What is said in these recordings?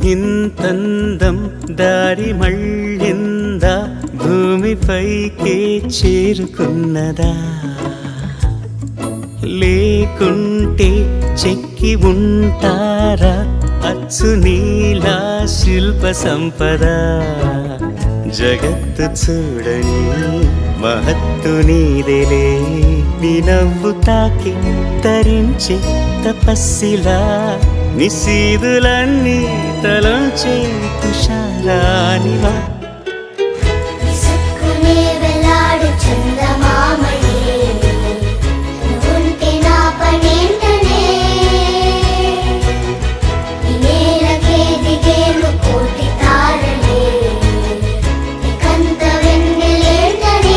ఇంతందం దారి మళ్ళిందా భూమిపైకే చేరుకున్నదా లేకుంటే చెక్కి ఉంటారా అచ్చు నీలా శిల్ప సంపద జగత్తు చూడని మహత్తు నీదేలే నీ నవ్వు తాకి తరించే తపస్సిలా నిశీదులన్నీ తలంచే తుషారానివా విసుక్కునే వెలాడు చందమామయే నువ్వుంటే నా పనేంటనే ఈ నేలకే దిగేను కోటి తారలే ఇకంత వెన్నెలేంటనే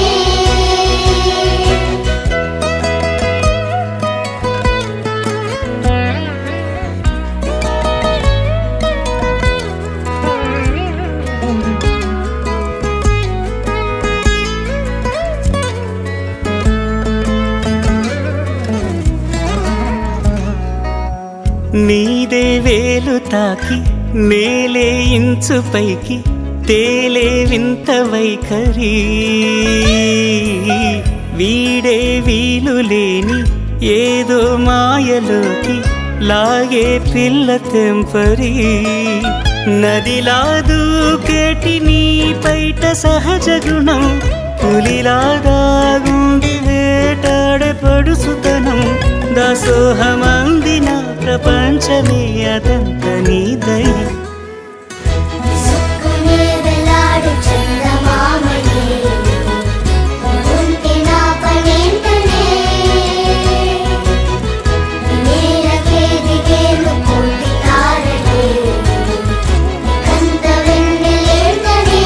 నీదే వేలు తాకి నేలే ఇంచు పైకి తేలే వింత వైఖరి వీడే వీలు లేని ఏదో మాయలోకి లాగే పిల్ల తెంపరి నదిలా దూకేటి నీ పైట సహజ గుణం పులిలాగా గుండి వేటాడే పడుసుతనం దాసోహమందిన ప్రపంచమే అదంత నీదై విసుక్కునే వెలాడు చందమామయే నువ్వుంటే నా పనేంటనే ఈ నేలకే దిగేను కోటి తారలే ఇకంత వెన్నెలేంటనే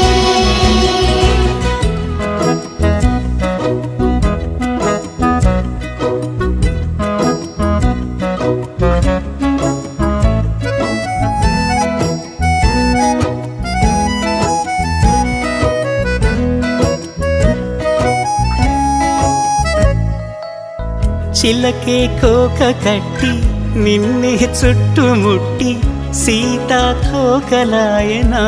చిలకే కోక కట్టి నిన్నే చుట్టుముట్టి సీతాకోకలాయనా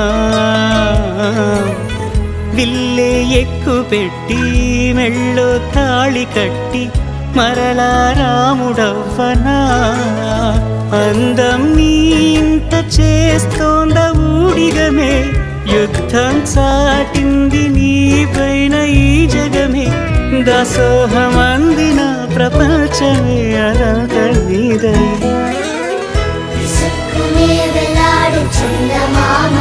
విల్లే ఎక్కు పెట్టి మెళ్ళో తాళి కట్టి మరలా రాముడవ్వనా అందం నీ ఇంత చేస్తోంద ఊడిగమే యుద్ధం చాటింది నీ పైన ఈ జగమే దాసోహమందిన ప్రపంచమే అనంత నీదై విసుక్కునే వెలాడు చందమామ